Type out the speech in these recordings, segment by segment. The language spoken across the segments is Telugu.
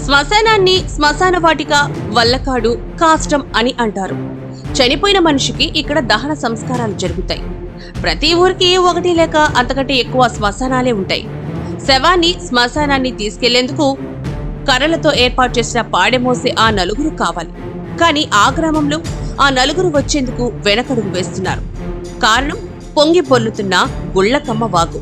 శ్మశానాన్ని శ్మశాన వాటిక వల్లకాడు కాష్టం అని అంటారు చనిపోయిన మనిషికి ఇక్కడ దహన సంస్కారాలు జరుగుతాయి ప్రతి ఊరికి ఒకటి లేక అంతకంటే ఎక్కువ శ్మశానాలే ఉంటాయి శవాన్ని శ్మశానాన్ని తీసుకెళ్లేందుకు కర్రలతో ఏర్పాటు చేసిన పాడెమోసే ఆ నలుగురు కావాలి కానీ ఆ గ్రామంలో ఆ నలుగురు వచ్చేందుకు వెనకడుగు వేస్తున్నారు కారణం పొంగి పొర్లుతున్న గుళ్ళకమ్మ వాగు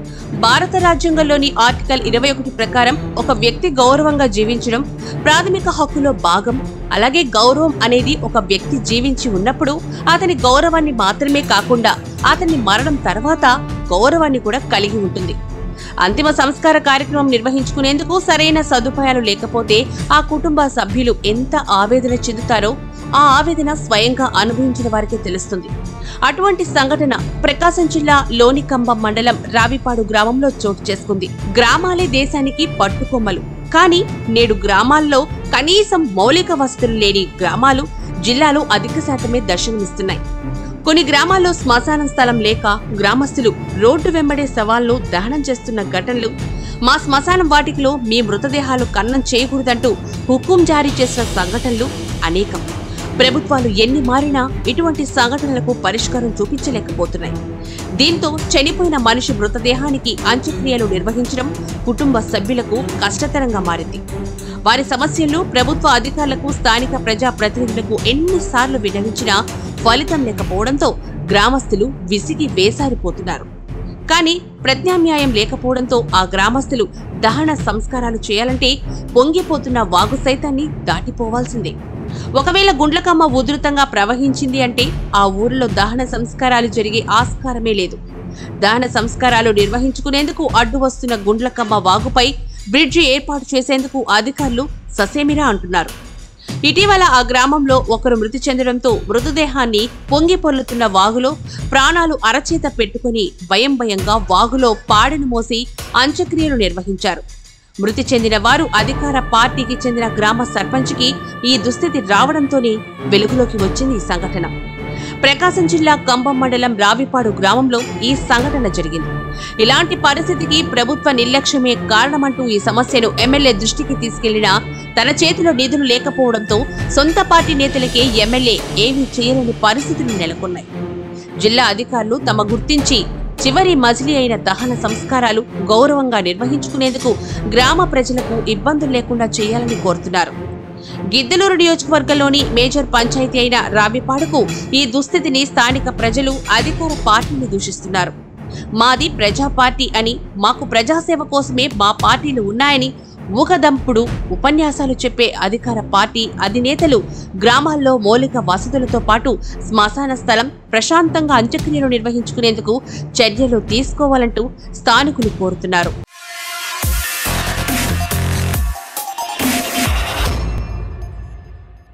భారత రాజ్యాంగంలోని ఆర్టికల్ ఇరవై ఒకటి ప్రకారం ఒక వ్యక్తి గౌరవంగా జీవించడం ప్రాథమిక హక్కులో భాగం అలాగే గౌరవం అనేది ఒక వ్యక్తి జీవించి ఉన్నప్పుడు అతని గౌరవాన్ని మాత్రమే కాకుండా అతని మరణం తర్వాత గౌరవాన్ని కూడా కలిగి ఉంటుంది అంతిమ సంస్కార కార్యక్రమం నిర్వహించుకునేందుకు సరైన సదుపాయాలు లేకపోతే ఆ కుటుంబ సభ్యులు ఎంత ఆవేదన చెందుతారో ఆ ఆవేదన స్వయంగా అనుభవించిన వారికే తెలుస్తుంది అటువంటి సంఘటన ప్రకాశం జిల్లా లోనికంబం మండలం రావిపాడు గ్రామంలో చోటు చేసుకుంది గ్రామాలే దేశానికి పట్టుకొమ్మలు కానీ నేడు గ్రామాల్లో కనీసం మౌలిక వసతులు లేని గ్రామాలు జిల్లాలో అధిక శాతమే దర్శనమిస్తున్నాయి కొన్ని గ్రామాల్లో శ్మశాన స్థలం లేక గ్రామస్తులు రోడ్డు వెంబడే సవాళ్లు దహనం చేస్తున్న ఘటనలు మా శ్మశానం వాటికిలో మీ మృతదేహాలు కన్నం చేయకూడదంటూ హుకుం జారీ చేసిన సంఘటనలు అనేకం ప్రభుత్వాలు ఎన్ని మారినా ఇటువంటి సంఘటనలకు పరిష్కారం చూపించలేకపోతున్నాయి దీంతో చనిపోయిన మనిషి మృతదేహానికి అంత్యక్రియలు నిర్వహించడం కుటుంబ సభ్యులకు కష్టతరంగా మారింది వారి సమస్యలు ప్రభుత్వ అధికారులకు స్థానిక ప్రజా ప్రతినిధులకు ఎన్నిసార్లు విన్నవించినా ఫలితం లేకపోవడంతో గ్రామస్తులు విసిగి వేసారిపోతున్నారు కానీ ప్రత్యామ్నాయం లేకపోవడంతో ఆ గ్రామస్తులు దహన సంస్కారాలు చేయాలంటే పొంగిపోతున్న వాగు సైతాన్ని దాటిపోవాల్సిందే ఒకవేళ గుండ్లకమ్మ ఉధృతంగా ప్రవహించింది అంటే ఆ ఊరిలో దహన సంస్కారాలు జరిగే ఆస్కారమే లేదు దహన సంస్కారాలు నిర్వహించుకునేందుకు అడ్డు వస్తున్న గుండ్లకమ్మ వాగుపై బ్రిడ్జి ఏర్పాటు చేసేందుకు అధికారులు ససేమిరా అంటున్నారు ఇటీవల ఆ గ్రామంలో ఒకరు మృతి చెందడంతో మృతదేహాన్ని పొంగి పొర్లుతున్న వాగులో ప్రాణాలు అరచేత పెట్టుకుని భయం భయంగా వాగులో పాడెను మోసి అంత్యక్రియలు నిర్వహించారు మృతి చెందిన వారు అధికార పార్టీకి చెందిన గ్రామ సర్పంచ్కి ఈ దుస్థితి రావడంతోనే వెలుగులోకి వచ్చింది ఈ సంఘటన ప్రకాశం జిల్లా కంబం మండలం రావిపాడు గ్రామంలో ఈ సంఘటన జరిగింది ఇలాంటి పరిస్థితికి ప్రభుత్వ నిర్లక్ష్యమే కారణమంటూ ఈ సమస్యను ఎమ్మెల్యే దృష్టికి తీసుకెళ్లినా తన చేతిలో నిధులు లేకపోవడంతో సొంత పార్టీ నేతలకే ఎమ్మెల్యే ఏమీ చేయలేని పరిస్థితులు నెలకొన్నాయి జిల్లా అధికారులు తమ గుర్తించి చివరి మజిలీ అయిన దహన సంస్కారాలు గౌరవంగా నిర్వహించుకునేందుకు గ్రామ ప్రజలకు ఇబ్బందులు లేకుండా చేయాలని కోరుతున్నారు గిద్దలూరు నియోజకవర్గంలోని మేజర్ పంచాయతీ అయిన రావిపాడుకు ఈ దుస్థితిని స్థానిక ప్రజలు అధికార పార్టీని దూషిస్తున్నారు మాది ప్రజా పార్టీ అని మాకు ప్రజాసేవ కోసమే మా పార్టీలు ఉన్నాయని ఊకదంపుడు ఉపన్యాసాలు చెప్పే అధికార పార్టీ అధినేతలు గ్రామాల్లో మౌలిక వసతులతో పాటు శ్మశాన స్థలం ప్రశాంతంగా అంత్యక్రియలు నిర్వహించుకునేందుకు చర్యలు తీసుకోవాలంటూ స్థానికులు కోరుతున్నారు